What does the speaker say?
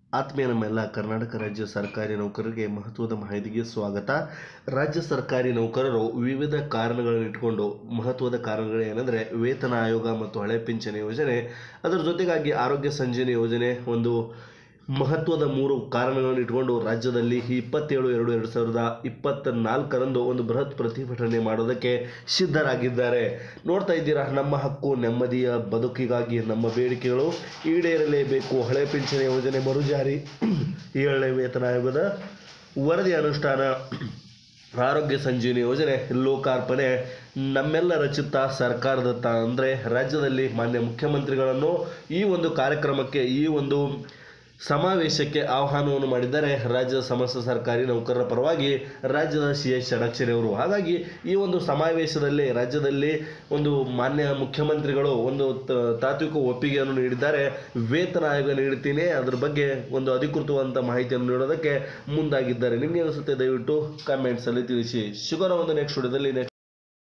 ಆತ್ಮೀಯ ನಮ್ಮೆಲ್ಲ ಕರ್ನಾಟಕ ರಾಜ್ಯ ಸರ್ಕಾರಿ ನೌಕರರಿಗೆ ಮಹತ್ವದ ಮಾಹಿತಿಗೆ ಸ್ವಾಗತ ರಾಜ್ಯ ಸರ್ಕಾರಿ ನೌಕರರು ವಿವಿಧ ಕಾರಣಗಳನ್ನು ಇಟ್ಕೊಂಡು ಮಹತ್ವದ ಕಾರಣಗಳು ಏನಂದರೆ ವೇತನ ಆಯೋಗ ಮತ್ತು ಹಳೆ ಪಿಂಚಣಿ ಯೋಜನೆ ಅದರ ಜೊತೆಗಾಗಿ ಆರೋಗ್ಯ ಸಂಜೀವಿನಿ ಯೋಜನೆ ಒಂದು ಮಹತ್ವದ ಮೂರು ಕಾರಣಗಳನ್ನು ಇಟ್ಕೊಂಡು ರಾಜ್ಯದಲ್ಲಿ ಇಪ್ಪತ್ತೇಳು ಎರಡು ಎರಡು ಸಾವಿರದ ಇಪ್ಪತ್ತ ನಾಲ್ಕರಂದು ಒಂದು ಬೃಹತ್ ಪ್ರತಿಭಟನೆ ಮಾಡೋದಕ್ಕೆ ಸಿದ್ಧರಾಗಿದ್ದಾರೆ ನೋಡ್ತಾ ಇದ್ದೀರಾ ನಮ್ಮ ಹಕ್ಕು ನೆಮ್ಮದಿಯ ಬದುಕಿಗಾಗಿ ನಮ್ಮ ಬೇಡಿಕೆಗಳು ಈಡೇರಲೇಬೇಕು ಹಳೆ ಪಿಂಚಣಿ ಯೋಜನೆ ಮರುಜಾರಿ ಏಳನೇ ವೇತನ ಆಯೋಗದ ವರದಿ ಅನುಷ್ಠಾನ ಆರೋಗ್ಯ ಸಂಜೀವಿನಿ ಯೋಜನೆ ಲೋಕಾರ್ಪಣೆ ನಮ್ಮೆಲ್ಲರ ಚಿತ್ತ ಸರ್ಕಾರದತ್ತ ಅಂದರೆ ರಾಜ್ಯದಲ್ಲಿ ಮಾನ್ಯ ಮುಖ್ಯಮಂತ್ರಿಗಳನ್ನು ಈ ಒಂದು ಕಾರ್ಯಕ್ರಮಕ್ಕೆ ಈ ಒಂದು ಸಮಾವೇಶಕ್ಕೆ ಆಹ್ವಾನವನ್ನು ಮಾಡಿದ್ದಾರೆ ರಾಜ್ಯದ ಸಮಸ್ತ ಸರ್ಕಾರಿ ನೌಕರರ ಪರವಾಗಿ ರಾಜ್ಯದ ಸಿ ಎಸ್ ಷಡಕ್ಷರಿ ಅವರು ಹಾಗಾಗಿ ಈ ಒಂದು ಸಮಾವೇಶದಲ್ಲಿ ರಾಜ್ಯದಲ್ಲಿ ಒಂದು ಮಾನ್ಯ ಮುಖ್ಯಮಂತ್ರಿಗಳು ಒಂದು ತ- ತಾತ್ವಿಕ ಒಪ್ಪಿಗೆಯನ್ನು ನೀಡಿದ್ದಾರೆ ವೇತನ ಆಯೋಗ ನೀಡ್ತೀನಿ ಅದ್ರ ಬಗ್ಗೆ ಒಂದು ಅಧಿಕೃತವಾದಂಥ ಮಾಹಿತಿಯನ್ನು ನೀಡೋದಕ್ಕೆ ಮುಂದಾಗಿದ್ದಾರೆ ನಿಮಗೆ ಅನಿಸುತ್ತೆ ದಯವಿಟ್ಟು ಕಾಮೆಂಟ್ಸಲ್ಲಿ ತಿಳಿಸಿ ಶುಗರ ಒಂದು ನೆಕ್ಸ್ಟ್ ವಿಡಿಯೋದಲ್ಲಿ ನೆಕ್ಸ್ಟ್